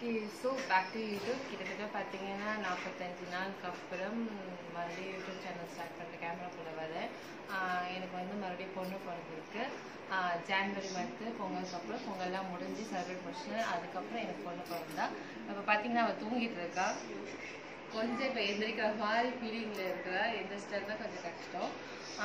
okay so back to YouTube கிட்டத்தட்ட பார்த்தீங்கன்னா நாற்பத்தஞ்சு நாளுக்கு அப்புறம் மறுபடியும் யூடியூப் சேனல் ஸ்டார்ட் பண்ணுற கேமராக்குள்ளே வரேன் ஆஹ் எனக்கு வந்து மறுபடியும் பொண்ணு பிறந்திருக்கு ஜான்வரி மந்த்து பொங்கலுக்கு அப்புறம் பொங்கல்லாம் முடிஞ்சு செலிப்ரேட் முடிச்சு அதுக்கப்புறம் எனக்கு பொண்ணு பிறந்தா இப்போ பார்த்தீங்கன்னா அவள் தூங்கிட்டு இருக்கா கொஞ்சம் இப்போ எந்திரிக்கிற மாதிரி ஃபீலிங்கில் இருக்கிறா எந்திரிச்சிட்டா கொஞ்சம் கஷ்டம்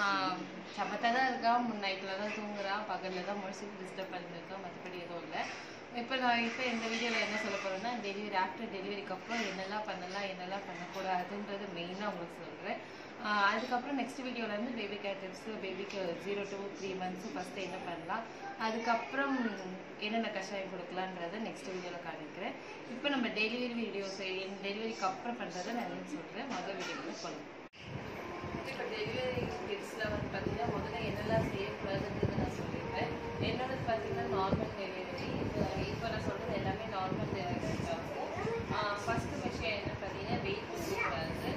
சமத்தாக தான் இருக்கா நைட்டில் தான் தூங்குறா பகலில் தான் முடிச்சு டிஸ்டர்ப் பண்ணிருக்கா மற்றபடி எதுவும் இல்லை இப்போ நான் இப்போ இந்த வீடியோவில் என்ன சொல்ல போகிறேன்னா டெலிவரி ஆஃப்டர் டெலிவரிக்கு அப்புறம் என்னெல்லாம் பண்ணலாம் என்னெல்லாம் பண்ணக்கூடாதுன்றது மெயினாக உங்களுக்கு சொல்கிறேன் அதுக்கப்புறம் நெக்ஸ்ட் வீடியோவில் வந்து பேபி கேர் டிப்ஸு பேபிக்கு zero to three months first என்ன பண்ணலாம் அதுக்கப்புறம் என்னென்ன கஷாயம் கொடுக்கலான்றதை நெக்ஸ்ட் வீடியோவில் காமிக்கிறேன் இப்போ நம்ம டெலிவரி வீடியோஸ் டெலிவரிக்கு அப்புறம் பண்ணுறதை நான் என்ன சொல்கிறேன் முதல் வீடியோவில் சொல்லுவேன் இப்போ டெலிவரி டிப்ஸில் வந்து பார்த்தீங்கன்னா முதல்ல என்னெல்லாம் செய்யக்கூடாதுன்றது நான் சொல்லியிருக்கேன் என்னோடது பார்த்தீங்கன்னா நார்மல் டெலிவரி இப்போ நான் சொல்கிறது எல்லாமே நார்மல் டெலிவரி ஃபஸ்ட்டு விஷயம் என்ன பார்த்தீங்கன்னா வெயிட் தூக்கக்கூடாது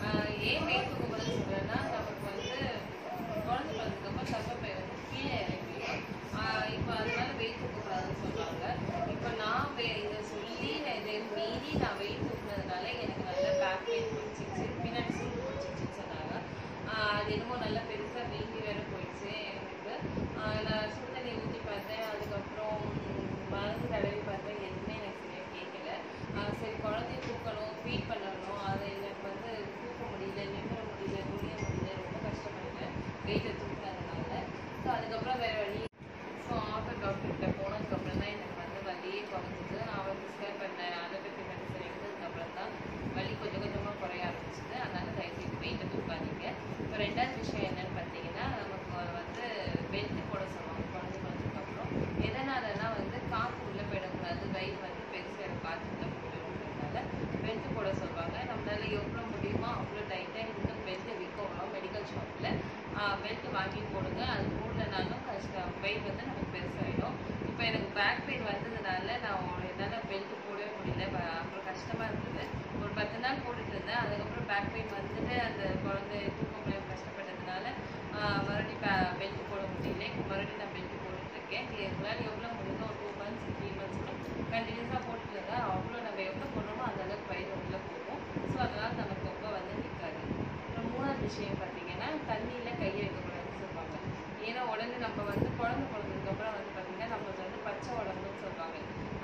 ஏன் வெயிட் தூக்கக்கூடாதுன்னு சொல்கிறேன்னா நமக்கு வந்து குழந்தை பிறந்ததுக்கப்புறம் கர்ப்பப்பை வந்து கீழே இறங்கிடும் இப்போ அதனால வெயிட் தூக்கக்கூடாதுன்னு சொல்லுவாங்க இப்போ நான் வே- இதை சொல்லி நான் இதை மீறி நான் வெயிட் தூக்குனதுனால எனக்கு நல்ல பேக் பெயின் பிடிச்சிச்சு பின்னாடி சூடு பிடிச்சிச்சுன்னு சொன்னாங்க ஆஹ் அது என்னமோ நல்லா பெருசாக வீங்கி வேற போயிடுச்சு எனக்கு ஆஹ் நான் சுடுதண்ணி ஊற்றி பார்த்தேன் அதுக்கப்புறம் மருந்து தடவி பார்த்தேன் எதுவுமே எனக்கு சரியாக கேட்கல ஆஹ் சரி குழந்தைய தூக்கணும் ஃபீட் பண்ணணும் அதை எனக்கு வந்து தூக்க முடியல நிமிர முடியல குனிய முடியல ரொம்ப கஷ்டப்பட்டேன் வெயிட்டை தூக்குனதுனால ஸோ அதுக்கப்புறம் வேற வழி ஸோ ஆட்டோ டாக்டர்கிட்ட போனதுக்கப்புறம் தான் எனக்கு வந்து வலியே குறைஞ்சிது நான் அவர் ப்ரிஸ்கிரைப் பண்ணேன் அலோபதி மெடிசன் எடுத்ததுக்கப்புறம் தான் வலி கொஞ்சம் கொஞ்சமாக குறைய ஆரம்பிச்சிது அதனால தயவுசெய்து வெயிட்டை தூக்காதீங்க இப்போ ரெண்டாவது விஷயம் என்னன்னு பார்த்தீங்கன்னா நமக்கு வந்து பெல்ட் போட சொல்லுவாங்க குழந்தை பிறந்ததுக்கப்புறம் எதனாலனா வந்து காற்று உள்ளே போயிடக்கூடாது வயிறு வந்து பெருசாக காற்று உள்ளே போயிடும்ன்றதுனால பெல்ட் போட சொல்லுவாங்க நம்மளால எவ்வளோ முடியுமோ அவ்வளோ டைட்டாக இருந்து பெல்ட்டை விற்கவும் மெடிக்கல் ஷாப்பில் பெல்ட் வாங்கி போடுங்க அது போடலனாலும் கஷ்டம் வெயிட் வந்து நமக்கு பெருசாகிடும் இப்போ எனக்கு பேக் பெயின் வந்ததுனால நான் என்னால் பெல்ட் போடவே முடியல ப- அப்புறம் கஷ்டமாக இருந்தது ஒரு பத்து நாள் போட்டுட்டு இருந்தேன் அதுக்கப்புறம் பேக் பெயின் வந்துட்டு அந்த குழந்தை தூக்க முடியாம கஷ்டப்பட்டதுனால ஆஹ் மறுபடியும் பெல்ட் போட முடியல இப்போ மறுபடியும் நான் பெல்ட் போட்டுட்டு இருக்கேன் இது எங்களால் எவ்வளோ முடியுதோ ஒரு டூ மந்த்ஸ் த்ரீ மந்த்ஸ் கண்டினியூஸாக போட்டுட்டு இருந்தால் அவ்வளோ நம்ம எவ்வளோ போடுறோமோ அந்த அளவுக்கு வயிறு உள்ள போகும் ஸோ அதனால் நமக்கு ரொம்ப வந்து நிற்காது அப்புறம் மூணாவது விஷயம் பார்த்தீங்கன்னா தண்ணியில் கையை வைக்கக்கூடாதுன்னு சொல்லுவாங்க ஏன்னா உடனே நம்ம வந்து குழந்தை பிறந்ததுக்கப்புறம் வந்து பார்த்தீங்கன்னா நம்மளுக்கு வந்து பச்சை உடம்புன்னு சொல்லுவாங்க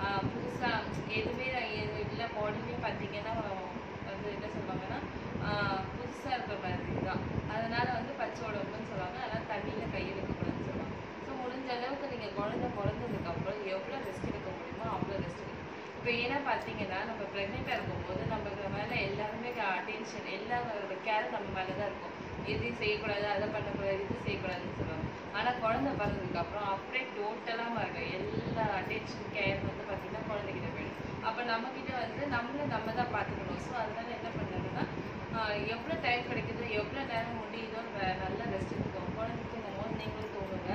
புதுசாக எதுவுமே எது இல்லை உடனே பார்த்தீங்கன்னா வந்து என்ன சொல்லுவாங்கன்னா புதுசாக இருக்கிற மாதிரி தான் அதனால வந்து பச்சை உடம்புன்னு சொல்லுவாங்க அதனால் தண்ணியில் கையை வைக்கக்கூடாதுன்னு சொல்லுவாங்க ஸோ முடிஞ்ச அளவுக்கு நீங்கள் குழந்தை பிறந்ததுக்கப்புறம் எவ்வளோ ரெஸ்ட் எடுக்க முடியுமோ அவ்வளோ ரெஸ்ட் எடுக்கணும் இப்போ ஏன்னா பார்த்தீங்கன்னா நம்ம ப்ரெக்னெண்ட்டாக இருக்கும்போது நமக்கு மேலே எல்லாருமே அட்டென்ஷன் எல்லாரோட கேர் நம்ம மேலே தான் இருக்கும் எதையும் செய்யக்கூடாது அதை பண்ணக்கூடாது இது செய்யக்கூடாதுன்னு சொல்லுவாங்க ஆனால் குழந்தை பிறந்ததுக்கு அப்புறம் அப்படியே டோட்டலாக மாறும் எல்லா அட்டென்ஷன் கேர் வந்து பார்த்தீங்கன்னா குழந்தைகிட்ட போயிடும் அப்போ நம்மக்கிட்ட வந்து நம்மள நம்ம தான் பார்த்துக்கணும் ஸோ அதனால என்ன பண்ணணும்னா எவ்வளோ டைம் கிடைக்குதோ எவ்வளோ நேரம் முடியுதோ வ- நல்லா ரெஸ்ட் எடுத்துக்கோங்க குழந்தை தூங்கும் போது நீங்களும் தூங்குங்க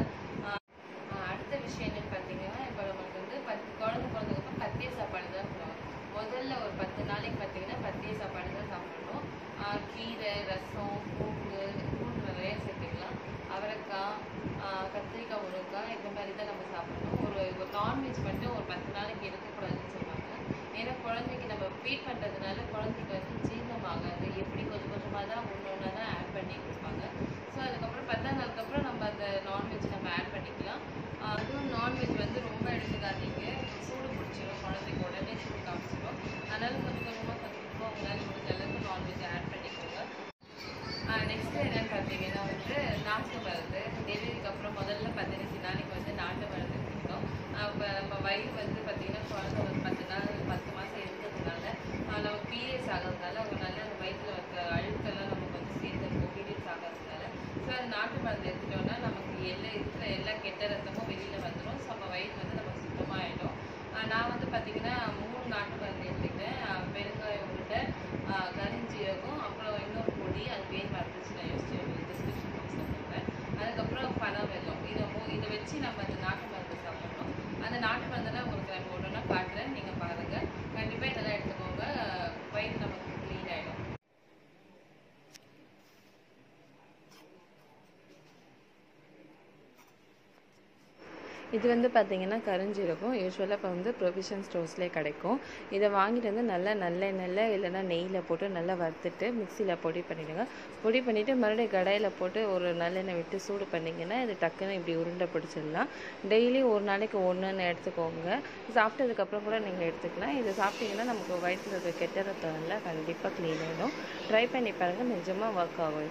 ஆஹ் அடுத்த விஷயம் என்னன்னு பார்த்தீங்கன்னா இப்போ நமக்கு வந்து பத்து குழந்தை பிறந்ததுக்கப்புறம் பத்திய சாப்பாடு தான் போடுவாங்க முதல்ல ஒரு பத்து நாளைக்கு பார்த்தீங்கன்னா பத்திய சாப்பாடு தான் சாப்பிடணும் ஆஹ் கீரை ரசம் பூண்டு பூண்டு நிறைய சேர்த்துக்கலாம் அவரைக்காய் ஆஹ் கத்திரிக்காய் முருங்கைக்காய் இந்த மாதிரி தான் நம்ம சாப்பிடணும் ஒரு ஒரு நான்வெஜ் மட்டும் ஒரு பத்து நாளைக்கு எடுக்கக்கூடாதுன்னு சொல்லுவாங்க ஏன்னா குழந்தைக்கு நம்ம ஃபீட் பண்ணுறதுனால குழந்தைக்கு வந்து ஜீரணம் ஆகாது எப்படி கொஞ்சம் கொஞ்சமாக தான் ஒன்று ஒன்றா தான் ஆட் பண்ணி கொடுப்பாங்க ஸோ அதுக்கப்புறம் பத்தாம் நாளுக்கு அப்புறம் நம்ம அந்த நான்வெஜ் நம்ம ஆட் பண்ணிக்கலாம் ஆஹ் அதுவும் நான்வெஜ் வந்து ரொம்ப எடுத்துக்காதீங்க சூடு பிடிச்சிரும் குழந்தைக்கு உடனே சூடு காமிச்சிரும் அதனால கொஞ்சம் கொஞ்சமாக கொஞ்சம் கொஞ்சமாக உங்களால் முடிஞ்ச அளவுக்கு நான்வெஜ் ஆட் பண்ணிக்கோங்க நெக்ஸ்ட் என்னன்னு பார்த்தீங்கன்னா வந்து நாட்டு மருந்து டெலிவரிக்கு அப்புறம் முதல்ல பதினஞ்சு நாளைக்கு வந்து நாட்டு மருந்து கொடுத்தோம் இப்போ நம்ம வயிறு வந்து பார்த்தீங்கன்னா குழந்தை ஒரு பத்து நாள் பத்து மாதம் இருந்ததுனால ஆஹ் நம்ம பீரியட்ஸ் ஆகிறதுனால ஒரு நல்ல அந்த வயிற்றில் இருக்க அழுக்கெல்லாம் நமக்கு வந்து சேர்ந்துருக்கும் பீரியட்ஸ் ஆகிறதுனால ஸோ அது நாட்டு மருந்து எடுத்துட்டோம்னா நமக்கு எல்லா இருக்கிற எல்லா கெட்ட ரத்தமும் வெளியில் வந்துடும் ஸோ நம்ம வயிறு வந்து நமக்கு சுத்தமாகிடும் நான் வந்து பார்த்தீங்கன்னா மூணு நாட்டு மருந்து எடுத்துக்கிட்டேன் ஆஹ் பெருங்காயம் உருண்டை ஆஹ் கரிஞ்சீரகம் அப்புறம் இன்னொரு பொடி அது பேர் மறந்துச்சு நான் யோசிச்சு டிஸ்கிரிப்ஷன் பாக்ஸில் கொடுப்பேன் அதுக்கப்புறம் பனம் வெல்லம் இதை மூ இதை வச்சு நம்ம அந்த நாட்டு மருந்து சாப்பிடணும் அந்த நாட்டு மருந்தெல்லாம் உங்களுக்கு நான் ஒன்று ஒன்றா காட்டுறேன் நீங்கள் பாருங்கள் கண்டிப்பாக இதெல்லாம் எடுத்துக்கோங்க வயிறு நமக்கு க்ளீன் ஆகிடும் இது வந்து பார்த்தீங்கன்னா கரிஞ்சீரகம் யூஸ்வலாக இப்போ வந்து ப்ரொவிஷன் ஸ்டோர்ஸ்லேயே கிடைக்கும் இதை வாங்கிட்டு வந்து நல்லா நல்லெண்ணெயில் இல்லைன்னா நெய்யில் போட்டு நல்லா வறுத்துட்டு மிக்சியில் பொடி பண்ணிவிடுங்க பொடி பண்ணிவிட்டு மறுபடியும் கடாயில் போட்டு ஒரு நல்லெண்ணெய் விட்டு சூடு பண்ணிங்கன்னா இது டக்குன்னு இப்படி உருண்டை பிடிச்சிடலாம் டெய்லி ஒரு நாளைக்கு ஒன்றுன்னு எடுத்துக்கோங்க சாப்பிட்டதுக்கப்புறம் கூட நீங்கள் எடுத்துக்கலாம் இது சாப்பிட்டீங்கன்னா நமக்கு வயிற்றில் இருக்க கெட்ட ரத்தம் எல்லாம் கண்டிப்பாக க்ளீன் ஆகிடும் ட்ரை பண்ணி பாருங்கள் நிஜமாக ஒர்க் ஆகும்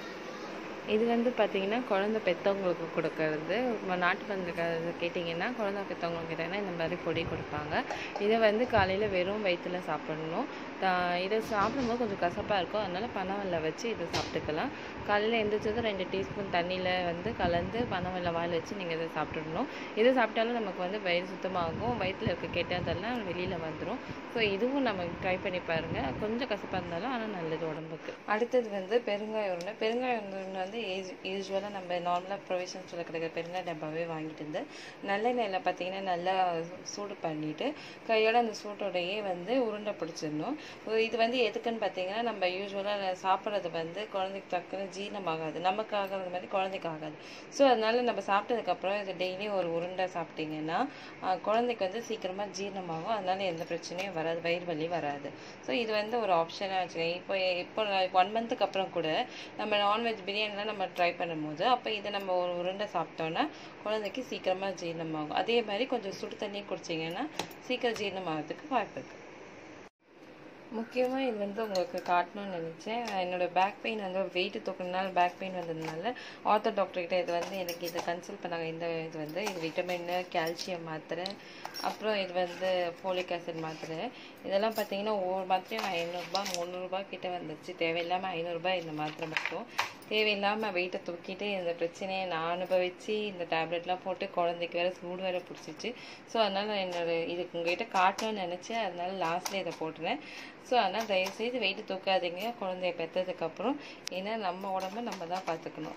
இது வந்து பார்த்தீங்கன்னா குழந்தை பெற்றவங்களுக்கு கொடுக்கறது ம- நாட்டு மருந்து க- கேட்டிங்கன்னா குழந்தை பெற்றவங்களுக்கு கேட்டிங்கன்னா இந்த மாதிரி பொடி கொடுப்பாங்க இதை வந்து காலையில் வெறும் வயிற்றுல சாப்பிடணும் தா- இதை சாப்பிடும்போது கொஞ்சம் கசப்பாக இருக்கும் அதனால பனவெல்ல வச்சு இதை சாப்பிட்டுக்கலாம் காலையில் எந்திரிச்சதும் ரெண்டு டீஸ்பூன் தண்ணியில் வந்து கலந்து பனவெல்ல வாயில் வச்சு நீங்கள் இதை சாப்பிட்டுடணும் இதை சாப்பிட்டாலும் நமக்கு வந்து வயிறு சுத்தமாகும் வயிற்றில் இருக்க கெட்டதெல்லாம் வெளியில் வந்துடும் ஸோ இதுவும் நம்ம ட்ரை பண்ணி பாருங்கள் கொஞ்சம் கசப்பாக இருந்தாலும் ஆனால் நல்லது உடம்புக்கு அடுத்தது வந்து பெருங்காய உருண்டை பெருங்காய உருண்டை வந்து யூஸ்வலாக நம்ம நார்மலாக ப்ரொவிஷன்ஸில் கிடைக்கிற பெருங்காய டப்பாவே வாங்கிட்டு வந்து நல்லெண்ணெயில் பார்த்தீங்கன்னா நல்லா சூடு பண்ணிவிட்டு கையோட அந்த சூட்டோடையே வந்து உருண்டை பிடிச்சிடணும் இது வந்து எதுக்குன்னு பார்த்தீங்கன்னா நம்ம யூஸ்வலாக சாப்பிட்றது வந்து குழந்தைக்கு டக்குன்னு ஜீரணமாகாது நமக்கு ஆகிறது மாதிரி குழந்தைக்கு ஆகாது ஸோ அதனால நம்ம சாப்பிட்டதுக்கப்புறம் இது டெய்லி ஒரு உருண்டை சாப்பிட்டீங்கன்னா ஆஹ், குழந்தைக்கு வந்து சீக்கிரமாக ஜீரணமாகும் அதனால எந்த பிரச்சனையும் வராது வயிறு வலி வராது ஸோ இது வந்து ஒரு ஆப்ஷனாக வச்சுக்கோங்க இப்போ இப்போ ஒன் மந்த்துக்கு அப்புறம் கூட நம்ம நான்வெஜ் பிரியாணிலாம் நம்ம ட்ரை பண்ணும்போது அப்போ இதை நம்ம ஒரு உருண்டை சாப்பிட்டோன்னா குழந்தைக்கு சீக்கிரமாக ஜீரணமாகும் அதே மாதிரி கொஞ்சம் சுடு தண்ணி குடிச்சிங்கன்னா சீக்கிரம் ஜீரணமாகிறதுக்கு வாய்ப்பு இருக்குது முக்கியமாக இது வந்து உங்களுக்கு காட்டணும்னு நினச்சேன் என்னோட பேக் பெயின் வந்து வெயிட் தூக்கினால பேக் பெயின் வந்ததுனால ஆர்த்தோ டாக்டர்கிட்ட இது வந்து எனக்கு இதை கன்சல்ட் பண்ணாங்க இந்த இது வந்து இது விட்டமின் கால்சியம் மாத்திரை அப்புறம் இது வந்து ஃபோலிக் ஆசிட் மாத்திரை இதெல்லாம் பார்த்தீங்கன்னா ஒவ்வொரு மாத்திரையும் ஐநூறுரூபா முந்நூறுரூபா கிட்ட வந்துச்சு தேவையில்லாமல் ஐநூறுரூபா இந்த மாத்திரை மட்டும் தேவையில்லாமல் வெயிட்டை தூக்கிட்டு இந்த பிரச்சனையை நான் அனுபவித்து இந்த டேப்லெட்லாம் போட்டு குழந்தைக்கு வேற சூடு வேற பிடிச்சிச்சு ஸோ அதனால் என்னோட இதுக்கு உங்ககிட்ட காட்டணும்னு நினச்சேன் அதனால லாஸ்ட்ல இதை போட்டுறேன் ஸோ அதனால் தயவுசெய்து வெயிட் தூக்காதீங்க குழந்தைய பெற்றதுக்கப்புறம் ஏன்னா நம்ம உடம்ப நம்ம தான் பார்த்துக்கணும்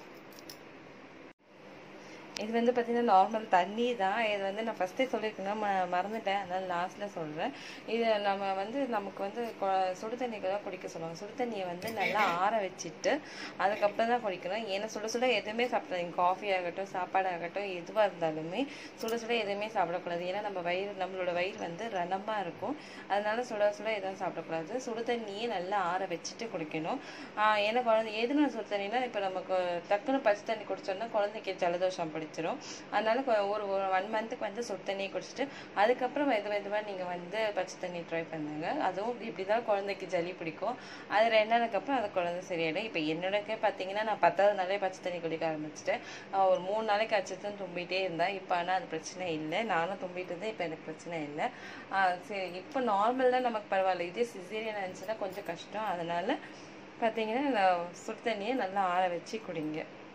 இது வந்து பார்த்தீங்கன்னா நார்மல் தண்ணி தான் இது வந்து நான் ஃபஸ்ட்டே சொல்லியிருக்கேன் ம மறந்துட்டேன் அதனால லாஸ்ட்டில் சொல்கிறேன் இது நம்ம வந்து நமக்கு வந்து கொ- சுடு தண்ணிக்கு தான் குடிக்க சொல்லுவாங்க சுடு தண்ணியை வந்து நல்லா ஆற வச்சுட்டு அதுக்கப்புறம் தான் குடிக்கணும் ஏன்னா சுட சுட எதுவுமே சாப்பிடாதீங்க காஃபி ஆகட்டும் சாப்பாடாகட்டும் எதுவாக இருந்தாலுமே சுட சுட எதுவுமே சாப்பிடக்கூடாது ஏன்னா நம்ம வயிறு நம்மளோட வயிறு வந்து ரணமாக இருக்கும் அதனால சுட சுட எதுவும் சாப்பிடக்கூடாது சுடு தண்ணியை நல்லா ஆற வச்சுட்டு குடிக்கணும் ஆஹ் ஏன்னா குழந்தை எதுனா சுடு தண்ணினா இப்போ நமக்கு டக்குன்னு பச்சை தண்ணி குடிச்சோம்னா குழந்தைக்கு ஜலதோஷம் பிடிச்சிரும் அதனால கொ- ஒரு ஒரு ஒன் மந்த்துக்கு வந்து சுடு தண்ணியை குடிச்சிட்டு அதுக்கப்புறம் மெது மெதுவாக நீங்கள் வந்து பச்சை தண்ணி ட்ரை பண்ணுங்க அதுவும் இப்படி தான் குழந்தைக்கு ஜலி பிடிக்கும் அது ரெண்டு நாளுக்கு அப்புறம் அது குழந்தை சரியாயிடும் இப்போ என்னோடக்கே பார்த்தீங்கன்னா நான் பத்தாவது நாளே பச்சை தண்ணி குடிக்க ஆரம்பிச்சிட்டேன் ஆஹ் ஒரு மூணு நாளைக்கு அச்சுன்னு தும்பிட்டே இருந்தேன் இப்போ ஆனால் அது பிரச்சனை இல்லை நானும் தும்பிட்டு இருந்தேன் இப்போ எனக்கு பிரச்சனை இல்லை ஆஹ் சரி இப்போ நார்மல் தான் நமக்கு பரவாயில்ல இதே சிசேரியன் இருந்துச்சுன்னா கொஞ்சம் கஷ்டம் அதனால பார்த்தீங்கன்னா நான் சுடு தண்ணியை நல்லா ஆற வச்சு குடிங்க